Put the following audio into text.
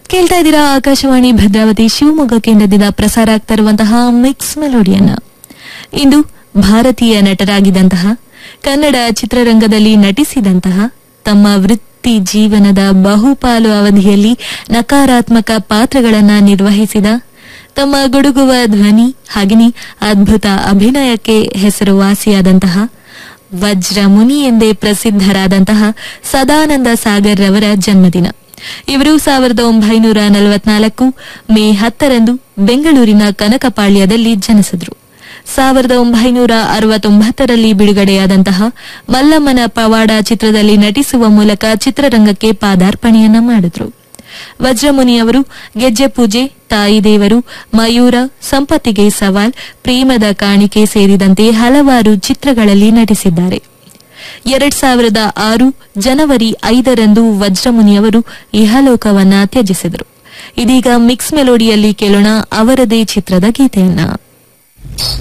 ಕೇಳ್ತಾ ಇದ್ದೀರಾ ಆಕಾಶವಾಣಿ ಭದ್ರಾವತಿ ಶಿವಮೊಗ್ಗ ಕೇಂದ್ರದಿಂದ ಪ್ರಸಾರ ಆಗ್ತಾ ಇರುವಂತಹ ಮಿಕ್ಸ್ ಮೆಲೋಡಿಯನ್ನ ಇಂದು ಭಾರತೀಯ ನಟರಾಗಿದ್ದಂತಹ ಕನ್ನಡ ಚಿತ್ರರಂಗದಲ್ಲಿ ನಟಿಸಿದಂತಹ ತಮ್ಮ ವೃತ್ತಿ ಜೀವನದ ಬಹುಪಾಲು ಅವಧಿಯಲ್ಲಿ ನಕಾರಾತ್ಮಕ ಪಾತ್ರಗಳನ್ನ ನಿರ್ವಹಿಸಿದ ತಮ್ಮ ಗುಡುಗುವ ಧ್ವನಿ ಹಾಗೆಯೇ ಅದ್ಭುತ ಅಭಿನಯಕ್ಕೆ ಹೆಸರುವಾಸಿಯಾದಂತಹ ವಜ್ರ ಮುನಿ ಎಂದೇ ಪ್ರಸಿದ್ಧರಾದಂತಹ ಸದಾನಂದ ಸಾಗರ್ ರವರ ಜನ್ಮದಿನ ಇವರು ಸಾವಿರದ ಒಂಬೈನೂರ ನಲವತ್ನಾಲ್ಕು ಮೇ ಹತ್ತರಂದು ಬೆಂಗಳೂರಿನ ಕನಕಪಾಳ್ಯದಲ್ಲಿ ಜನಿಸಿದ್ರು ಸಾವಿರದ ಒಂಬೈನೂರ ಅರವತ್ತೊಂಬತ್ತರಲ್ಲಿ ಬಿಡುಗಡೆಯಾದಂತಹ ಮಲ್ಲಮ್ಮನ ಪವಾಡ ಚಿತ್ರದಲ್ಲಿ ನಟಿಸುವ ಮೂಲಕ ಚಿತ್ರರಂಗಕ್ಕೆ ಪಾದಾರ್ಪಣೆಯನ್ನ ಮಾಡಿದ್ರು ವಜ್ರಮುನಿ ಅವರು ಗೆಜ್ಜೆ ಪೂಜೆ ತಾಯಿ ದೇವರು ಮಯೂರ ಸಂಪತ್ತಿಗೆ ಸವಾಲ್ ಪ್ರೇಮದ ಕಾಣಿಕೆ ಸೇರಿದಂತೆ ಹಲವಾರು ಚಿತ್ರಗಳಲ್ಲಿ ನಟಿಸಿದ್ದಾರೆ ಎರಡ್ ಸಾವಿರದ ಆರು ಜನವರಿ ಐದರಂದು ವಜ್ರಮುನಿ ಅವರು ಇಹಲೋಕವನ್ನ ತ್ಯಜಿಸಿದರು ಇದೀಗ ಮಿಕ್ಸ್ ಮೆಲೋಡಿಯಲ್ಲಿ ಕೇಳೋಣ ಅವರದೇ ಚಿತ್ರದ ಗೀತೆಯನ್ನ